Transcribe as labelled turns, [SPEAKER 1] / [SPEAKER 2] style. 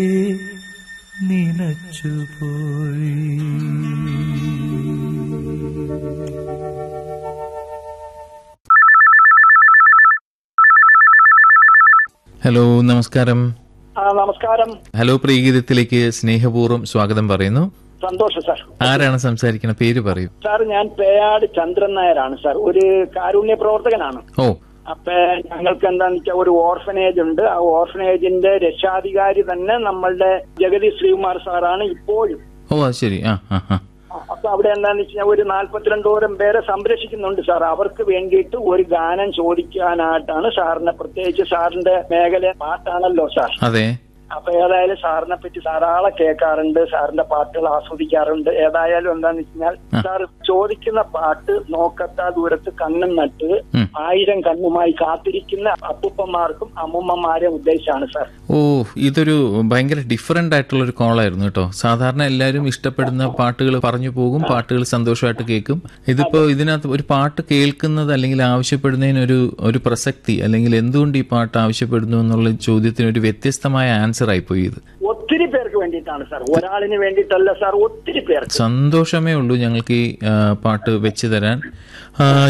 [SPEAKER 1] നിനച്ചുപോയി
[SPEAKER 2] hello നമസ്കാരം
[SPEAKER 3] ആ നമസ്കാരം
[SPEAKER 2] ഹലോ പ്രീഗീതത്തിലേക്ക് സ്നേഹപൂർവ്വം സ്വാഗതം പറയുന്നു
[SPEAKER 3] സന്തോഷം സാർ
[SPEAKER 2] ആരാണ് സംസാരിക്കുന്ന പേര് പറയൂ
[SPEAKER 3] സാർ ഞാൻ പേയാട് ചന്ദ്രൻ നായരാണ് സാർ ഒരു കാരുണ്യ പ്രവർത്തകനാണ്
[SPEAKER 2] ഓ
[SPEAKER 3] അപ്പൊ ഞങ്ങൾക്ക് എന്താന്ന് വെച്ചാൽ ഒരു ഓർഫനേജ് ഉണ്ട് ആ ഓർഫനേജിന്റെ രക്ഷാധികാരി തന്നെ നമ്മളുടെ ജഗതി ശ്രീകുമാർ സാറാണ് ഇപ്പോഴും
[SPEAKER 2] ഓ അത് ശരി ആ ആ ആ
[SPEAKER 3] അപ്പൊ അവിടെ എന്താന്ന് വെച്ചാൽ ഒരു നാല്പത്തിരണ്ടോരം പേരെ സംരക്ഷിക്കുന്നുണ്ട് സാർ അവർക്ക് വേണ്ടിയിട്ട് ഒരു ഗാനം ചോദിക്കാനായിട്ടാണ് സാറിനെ പ്രത്യേകിച്ച് സാറിന്റെ മേഖല പാട്ടാണല്ലോ സാർ
[SPEAKER 2] അതെ
[SPEAKER 3] അപ്പൊ ഏതായാലും സാറിനെ പറ്റി ധാരാളം കേൾക്കാറുണ്ട് സാറിന്റെ പാട്ടുകൾ ആസ്വദിക്കാറുണ്ട് ഏതായാലും എന്താന്ന് വെച്ചാൽ സാർ ചോദിക്കുന്ന പാട്ട് നോക്കത്താ ദൂരത്ത് കണ്ണും നട്ട്
[SPEAKER 2] ഉം.
[SPEAKER 3] ആയിരം കണ്ണുമായി കാത്തിരിക്കുന്ന അപ്പൂപ്പന്മാർക്കും അമ്മൂമ്മമാരെ ഉദ്ദേശിച്ചാണ് സാർ
[SPEAKER 2] ഓ ഇതൊരു ഭയങ്കര ഡിഫറെന്റ് ആയിട്ടുള്ള ഒരു കോളായിരുന്നു കേട്ടോ സാധാരണ എല്ലാവരും ഇഷ്ടപ്പെടുന്ന പാട്ടുകൾ പറഞ്ഞു പോകും പാട്ടുകൾ സന്തോഷമായിട്ട് കേൾക്കും ഇതിപ്പോ ഇതിനകത്ത് ഒരു പാട്ട് കേൾക്കുന്നത് അല്ലെങ്കിൽ ആവശ്യപ്പെടുന്നതിന് ഒരു ഒരു പ്രസക്തി അല്ലെങ്കിൽ എന്തുകൊണ്ട് ഈ പാട്ട് ആവശ്യപ്പെടുന്നു എന്നുള്ള ചോദ്യത്തിന് ഒരു വ്യത്യസ്തമായ ആൻസർ ആയിപ്പോയി ഇത്
[SPEAKER 3] ഒത്തിരി പേർക്ക് വേണ്ടിയിട്ടാണ് സാർ ഒരാളിന് വേണ്ടിയിട്ടല്ല സാർ ഒത്തിരി പേർക്ക്
[SPEAKER 2] സന്തോഷമേ ഉള്ളൂ ഞങ്ങൾക്ക് ഈ ആ, പാട്ട് വെച്ച് തരാൻ ആ,